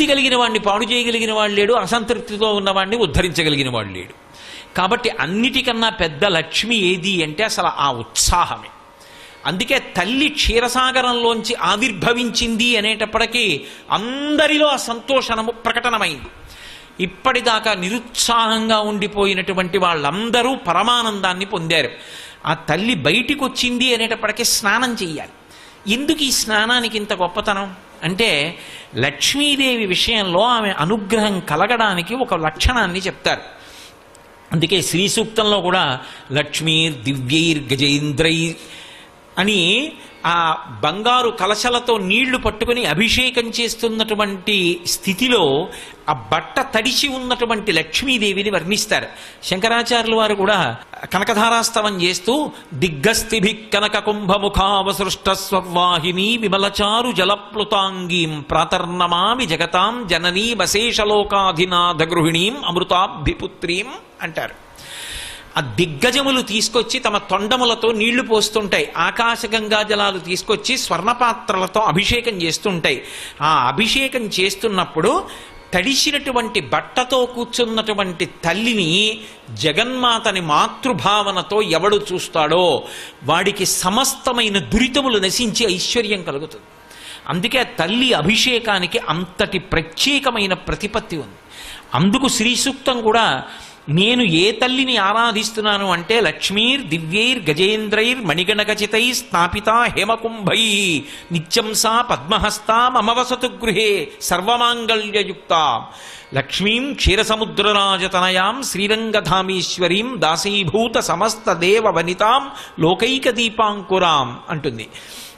తృప్తి వాడిని పాడు చేయగలిగిన వాడు లేడు అసంతృప్తితో ఉన్నవాడిని ఉద్ధరించగలిగిన వాడు లేడు కాబట్టి అన్నిటికన్నా పెద్ద లక్ష్మి ఏది అంటే అసలు ఆ ఉత్సాహమే అందుకే తల్లి క్షీరసాగరంలోంచి ఆవిర్భవించింది అనేటప్పటికీ అందరిలో ఆ సంతోషణము ప్రకటనమైంది ఇప్పటిదాకా నిరుత్సాహంగా ఉండిపోయినటువంటి వాళ్ళందరూ పరమానందాన్ని పొందారు ఆ తల్లి బయటికి వచ్చింది అనేటప్పటికీ స్నానం చెయ్యాలి ఎందుకు ఈ స్నానానికి ఇంత గొప్పతనం అంటే లక్ష్మీదేవి విషయంలో ఆమె అనుగ్రహం కలగడానికి ఒక లక్షణాన్ని చెప్తారు అందుకే శ్రీ సూక్తంలో కూడా లక్ష్మీర్ దివ్యైర్ గజేంద్రై అని ఆ బంగారు కలశలతో నీళ్లు పట్టుకుని అభిషేకం చేస్తున్నటువంటి స్థితిలో ఆ బట్ట తడిచి ఉన్నటువంటి లక్ష్మీదేవిని వర్ణిస్తారు శంకరాచార్యుల వారు కూడా కనకధారాస్తవం చేస్తూ దిగ్గస్థిభి కనక కుంభముఖావసృష్ట స్వర్వాహిని విమలచారు జలప్లుతాంగీం ప్రాతర్నమామి జగతాం జననీ వశేషలోకాధినాథ గృహిణీం అమృతాభిపుత్రీం అంటారు ఆ దిగ్గజములు తీసుకొచ్చి తమ తొండములతో నీళ్లు పోస్తుంటాయి ఆకాశగంగా జలాలు తీసుకొచ్చి స్వర్ణపాత్రలతో అభిషేకం చేస్తుంటాయి ఆ అభిషేకం చేస్తున్నప్పుడు తడిసినటువంటి బట్టతో కూర్చున్నటువంటి తల్లిని జగన్మాతని మాతృభావనతో ఎవడు చూస్తాడో వాడికి సమస్తమైన దురితములు నశించి ఐశ్వర్యం కలుగుతుంది అందుకే తల్లి అభిషేకానికి అంతటి ప్రత్యేకమైన ప్రతిపత్తి ఉంది అందుకు శ్రీ సూక్తం కూడా నేను ఏ తల్లిని ఆరాధిస్తున్నాను అంటే లక్ష్మీర్ దివ్యైర్ గజేంద్రైర్ మణిగణకచితై స్థాపిత హేమకుంభై నిత్యం సా పద్మహస్త మమవసతు గృహే సర్వమాంగళ్యయుక్త లక్ష్మీం క్షీరసముద్రరాజతనయాం శ్రీరంగధామీశ్వరీం దాసీభూత సమస్త దేవ వనితాం లోకైక దీపాంకురాం అంటుంది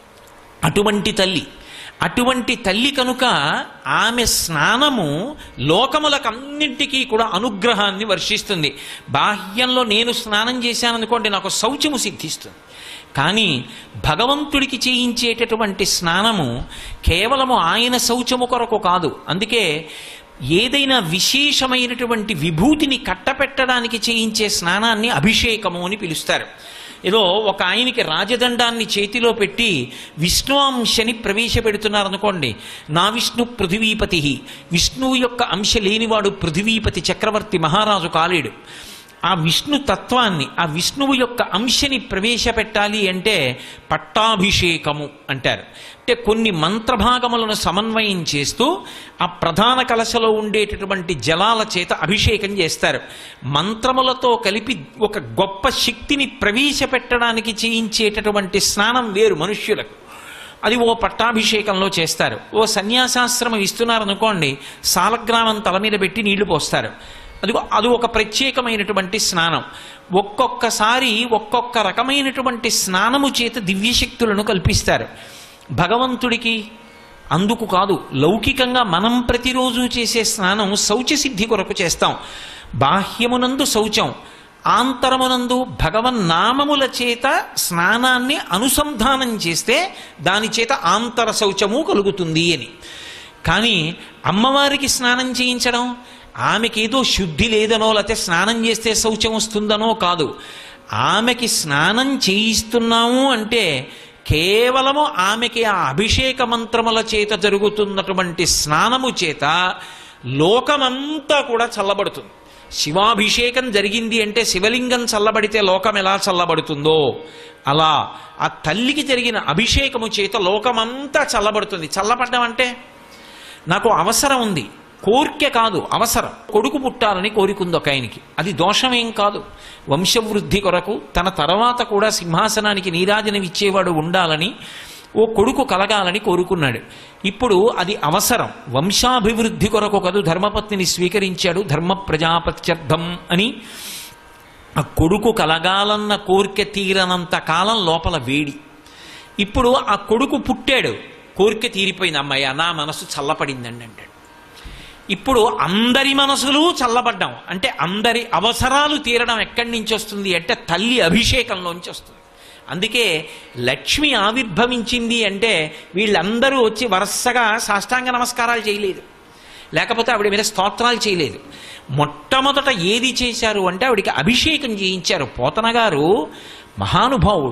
అటువంటి తల్లి అటువంటి తల్లి కనుక ఆమె స్నానము లోకములకన్నింటికీ కూడా అనుగ్రహాన్ని వర్షిస్తుంది బాహ్యంలో నేను స్నానం చేశాననుకోండి నాకు శౌచము సిద్ధిస్తుంది కానీ భగవంతుడికి చేయించేటటువంటి స్నానము కేవలము ఆయన శౌచము కొరకు కాదు అందుకే ఏదైనా విశేషమైనటువంటి విభూతిని కట్టపెట్టడానికి చేయించే స్నానాన్ని అభిషేకము అని పిలుస్తారు ఏదో ఒక ఆయనకి రాజదండాన్ని చేతిలో పెట్టి విష్ణువంశని ప్రవేశపెడుతున్నారనుకోండి నా విష్ణు పృథివీపతి విష్ణువు యొక్క అంశ లేనివాడు పృథివీపతి చక్రవర్తి మహారాజు కాలేడు ఆ విష్ణు తత్వాన్ని ఆ విష్ణువు యొక్క అంశని ప్రవేశపెట్టాలి అంటే పట్టాభిషేకము అంటారు అంటే కొన్ని మంత్రభాగములను సమన్వయం చేస్తూ ఆ ప్రధాన కలశలో ఉండేటటువంటి జలాల చేత అభిషేకం చేస్తారు మంత్రములతో కలిపి ఒక గొప్ప శక్తిని ప్రవేశపెట్టడానికి చేయించేటటువంటి స్నానం వేరు మనుష్యులకు అది ఓ పట్టాభిషేకంలో చేస్తారు ఓ సన్యాసాశ్రమం ఇస్తున్నారనుకోండి సాలగ్రామం తల మీద పెట్టి నీళ్లు పోస్తారు అది అది ఒక ప్రత్యేకమైనటువంటి స్నానం ఒక్కొక్కసారి ఒక్కొక్క రకమైనటువంటి స్నానము చేత దివ్యశక్తులను కల్పిస్తారు భగవంతుడికి అందుకు కాదు లౌకికంగా మనం ప్రతిరోజు చేసే స్నానం శౌచసిద్ధి కొరకు చేస్తాం బాహ్యమునందు శౌచం ఆంతరమునందు భగవన్నామముల చేత స్నానాన్ని అనుసంధానం చేస్తే దాని చేత ఆంతర శౌచము కలుగుతుంది అని కానీ అమ్మవారికి స్నానం చేయించడం ఆమెకి ఏదో శుద్ధి లేదనో లేకపోతే స్నానం చేస్తే శౌచం వస్తుందనో కాదు ఆమెకి స్నానం చేయిస్తున్నాము అంటే కేవలము ఆమెకి ఆ అభిషేక మంత్రముల చేత జరుగుతున్నటువంటి స్నానము చేత లోకమంతా కూడా చల్లబడుతుంది శివాభిషేకం జరిగింది అంటే శివలింగం చల్లబడితే లోకం ఎలా చల్లబడుతుందో అలా ఆ తల్లికి జరిగిన అభిషేకము చేత లోకమంతా చల్లబడుతుంది చల్లబడ్డం అంటే నాకు అవసరం ఉంది కోరిక కాదు అవసరం కొడుకు పుట్టాలని కోరికుంది ఒక ఆయనకి అది దోషమేం కాదు వంశవృద్ధి కొరకు తన తర్వాత కూడా సింహాసనానికి నీరాజనం ఇచ్చేవాడు ఉండాలని ఓ కొడుకు కలగాలని కోరుకున్నాడు ఇప్పుడు అది అవసరం వంశాభివృద్ధి కొరకు కదు ధర్మపత్నిని స్వీకరించాడు ధర్మ ప్రజాపత్యర్థం అని ఆ కొడుకు కలగాలన్న కోరిక తీరనంత కాలం లోపల వేడి ఇప్పుడు ఆ కొడుకు పుట్టాడు కోరిక తీరిపోయింది అమ్మాయి నా మనసు చల్లపడిందండి అంటాడు ఇప్పుడు అందరి మనసులు చల్లబడ్డాం అంటే అందరి అవసరాలు తీరడం ఎక్కడి నుంచి వస్తుంది అంటే తల్లి అభిషేకంలోంచి వస్తుంది అందుకే లక్ష్మి ఆవిర్భవించింది అంటే వీళ్ళందరూ వచ్చి వరుసగా సాష్టాంగ నమస్కారాలు చేయలేదు లేకపోతే ఆవిడ మీద స్తోత్రాలు చేయలేదు మొట్టమొదట ఏది చేశారు అంటే ఆవిడికి అభిషేకం చేయించారు పోతన గారు మహానుభావుడు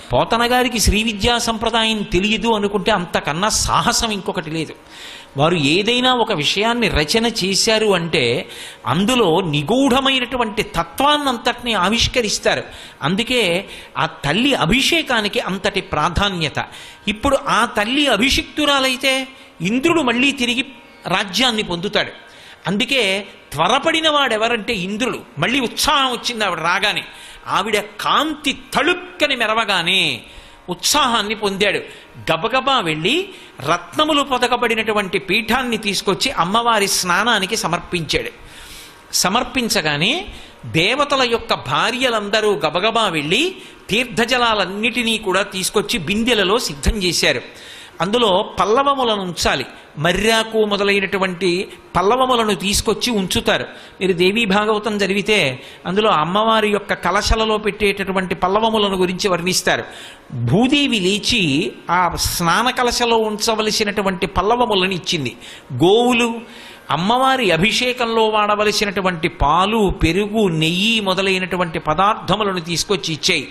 పోతన గారికి శ్రీ విద్యా సంప్రదాయం తెలియదు అనుకుంటే అంతకన్నా సాహసం ఇంకొకటి లేదు వారు ఏదైనా ఒక విషయాన్ని రచన చేశారు అంటే అందులో నిగూఢమైనటువంటి తత్వాన్నంతటిని ఆవిష్కరిస్తారు అందుకే ఆ తల్లి అభిషేకానికి అంతటి ప్రాధాన్యత ఇప్పుడు ఆ తల్లి అభిషిక్తురాలైతే ఇంద్రుడు మళ్ళీ తిరిగి రాజ్యాన్ని పొందుతాడు అందుకే త్వరపడిన వాడెవరంటే ఇంద్రుడు మళ్ళీ ఉత్సాహం వచ్చింది ఆవిడ రాగానే ఆవిడ కాంతి తళుక్కని మెరవగానే ఉత్సాహాన్ని పొందాడు గబగబా వెళ్ళి రత్నములు పొదకబడినటువంటి పీఠాన్ని తీసుకొచ్చి అమ్మవారి స్నానానికి సమర్పించాడు సమర్పించగానే దేవతల యొక్క భార్యలందరూ గబగబా వెళ్ళి తీర్థజలాలన్నిటినీ కూడా తీసుకొచ్చి బిందెలలో సిద్ధం చేశారు అందులో పల్లవములను ఉంచాలి మర్యాకు మొదలైనటువంటి పల్లవములను తీసుకొచ్చి ఉంచుతారు మీరు దేవీ భాగవతం జరిగితే అందులో అమ్మవారి యొక్క కలశలలో పెట్టేటటువంటి పల్లవములను గురించి వర్ణిస్తారు భూదేవి లేచి ఆ స్నాన కలశలో ఉంచవలసినటువంటి పల్లవములను ఇచ్చింది గోవులు అమ్మవారి అభిషేకంలో వాడవలసినటువంటి పాలు పెరుగు నెయ్యి మొదలైనటువంటి పదార్థములను తీసుకొచ్చి ఇచ్చాయి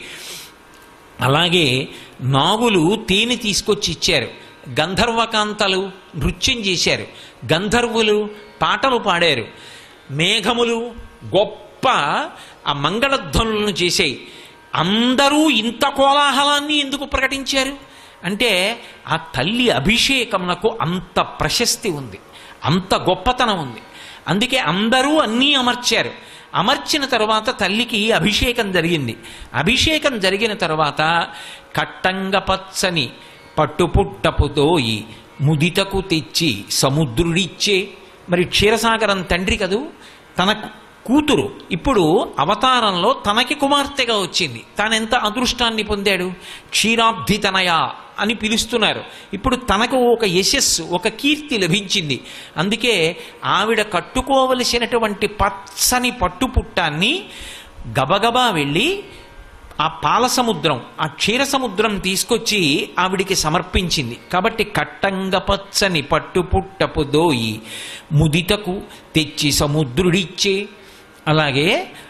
అలాగే నాగులు తేనె తీసుకొచ్చి ఇచ్చారు గంధర్వకాంతలు నృత్యం చేశారు గంధర్వులు పాటలు పాడారు మేఘములు గొప్ప ఆ మంగళధ్వనులను చేశాయి అందరూ ఇంత కోలాహలాన్ని ఎందుకు ప్రకటించారు అంటే ఆ తల్లి అభిషేకమునకు అంత ప్రశస్తి ఉంది అంత గొప్పతనం ఉంది అందుకే అందరూ అన్నీ అమర్చారు అమర్చిన తర్వాత తల్లికి అభిషేకం జరిగింది అభిషేకం జరిగిన తర్వాత కట్టంగ పచ్చని పట్టుపుట్టపు దోయి ముదితకు తెచ్చి సముద్రుడిచ్చే మరి క్షీరసాగరం తండ్రి కదూ తన కూతురు ఇప్పుడు అవతారంలో తనకి కుమార్తెగా వచ్చింది తానెంత అదృష్టాన్ని పొందాడు క్షీరాబ్ధి తనయ అని పిలుస్తున్నారు ఇప్పుడు తనకు ఒక యశస్సు ఒక కీర్తి లభించింది అందుకే ఆవిడ కట్టుకోవలసినటువంటి పచ్చని పట్టుపుట్టాన్ని గబగబా వెళ్ళి ఆ పాల సముద్రం ఆ క్షీర సముద్రం తీసుకొచ్చి ఆవిడికి సమర్పించింది కాబట్టి కట్టంగ పచ్చని పట్టుపుట్టపు దోయి ముదితకు తెచ్చి సముద్రుడిచ్చే అలాగే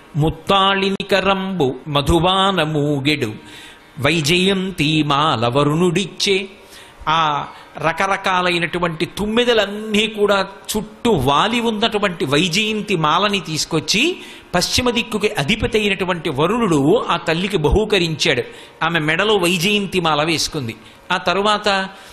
ముత్తాళినికరంబు మధువాన మూగెడు వైజయంతి మాల వరుణుడిచ్చే ఆ రకరకాలైనటువంటి తుమ్మెదలన్నీ కూడా చుట్టూ వాలి ఉన్నటువంటి వైజయంతి మాలని తీసుకొచ్చి పశ్చిమ దిక్కుకి అధిపతి అయినటువంటి వరుణుడు ఆ తల్లికి బహూకరించాడు ఆమె మెడలో వైజయంతి మాల వేసుకుంది ఆ తరువాత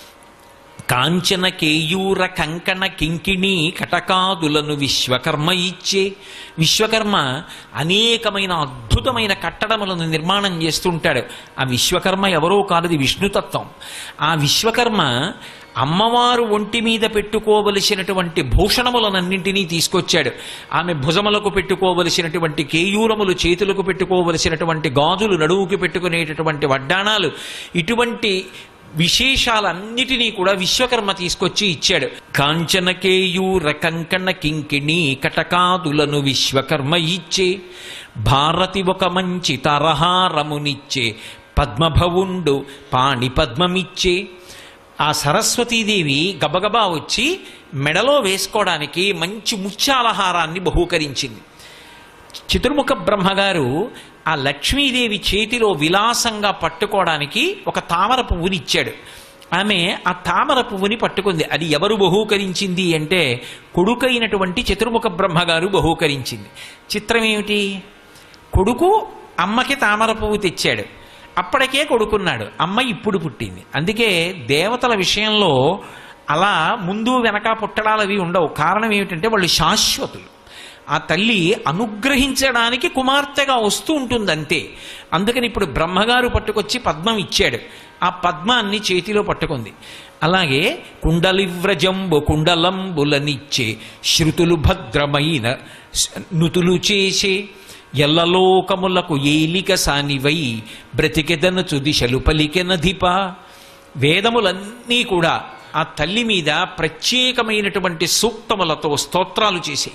కాంచన కేయూర కంకణ కింకిణి కటకాదులను విశ్వకర్మ ఇచ్చే విశ్వకర్మ అనేకమైన అద్భుతమైన కట్టడములను నిర్మాణం చేస్తుంటాడు ఆ విశ్వకర్మ ఎవరో కాదు విష్ణుతత్వం ఆ విశ్వకర్మ అమ్మవారు ఒంటి మీద పెట్టుకోవలసినటువంటి భూషణములనన్నింటినీ తీసుకొచ్చాడు ఆమె భుజములకు పెట్టుకోవలసినటువంటి కేయూరములు చేతులకు పెట్టుకోవలసినటువంటి గాజులు నడువుకి పెట్టుకునేటటువంటి వడ్డాణాలు ఇటువంటి విశేషాలన్నిటినీ కూడా విశ్వకర్మ తీసుకొచ్చి ఇచ్చాడు కాంచనకేయూర కంకణ కింకిణి కటకాదులను విశ్వకర్మ ఇచ్చే భారతి ఒక మంచి తరహారమునిచ్చే పద్మభవుండు పాణి పద్మమిచ్చే ఆ సరస్వతీదేవి గబగబా వచ్చి మెడలో వేసుకోవడానికి మంచి ముత్యాలహారాన్ని బహూకరించింది చతుర్ముఖ బ్రహ్మగారు ఆ లక్ష్మీదేవి చేతిలో విలాసంగా పట్టుకోవడానికి ఒక తామర పువ్వుని ఇచ్చాడు ఆమె ఆ తామర పువ్వుని పట్టుకుంది అది ఎవరు బహూకరించింది అంటే కొడుకైనటువంటి చతుర్ముఖ బ్రహ్మగారు బహూకరించింది చిత్రం ఏమిటి కొడుకు అమ్మకి తామర పువ్వు తెచ్చాడు అప్పటికే కొడుకున్నాడు అమ్మ ఇప్పుడు పుట్టింది అందుకే దేవతల విషయంలో అలా ముందు వెనక పుట్టడాలు అవి ఉండవు కారణం ఏమిటంటే వాళ్ళు శాశ్వతులు ఆ తల్లి అనుగ్రహించడానికి కుమార్తెగా వస్తూ ఉంటుంది అంతే అందుకని ఇప్పుడు బ్రహ్మగారు పట్టుకొచ్చి పద్మం ఇచ్చాడు ఆ పద్మాన్ని చేతిలో పట్టుకుంది అలాగే కుండలివ్రజంబు కుండలంబులనిచ్చే శృతులు భద్రమైన నుతులు చేసే ఎల్లలోకములకు ఏలిక సానివై బ్రతికెదనచు దిశలు పలికెనధిప వేదములన్నీ కూడా ఆ తల్లి మీద ప్రత్యేకమైనటువంటి సూక్తములతో స్తోత్రాలు చేసాయి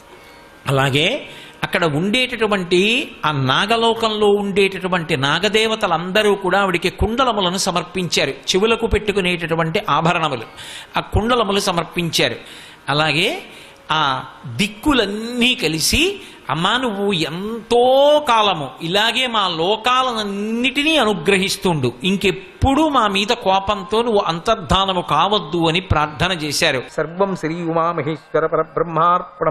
అలాగే అక్కడ ఉండేటటువంటి ఆ నాగలోకంలో ఉండేటటువంటి నాగదేవతలందరూ కూడా ఆవిడికి కుండలములను సమర్పించారు చెవులకు పెట్టుకునేటటువంటి ఆభరణములు ఆ కుండలములు సమర్పించారు అలాగే ఆ దిక్కులన్నీ కలిసి అమ్మా నువ్వు ఎంతో కాలము ఇలాగే మా లోకాలన్నిటినీ అనుగ్రహిస్తుండు ఇంకెప్పుడు మా మీద కోపంతో నువ్వు అంతర్ధానము కావద్దు అని ప్రార్థన చేశారు సర్వం శ్రీ ఉమామహేశ్వర పరబ్రహ్మార్పణ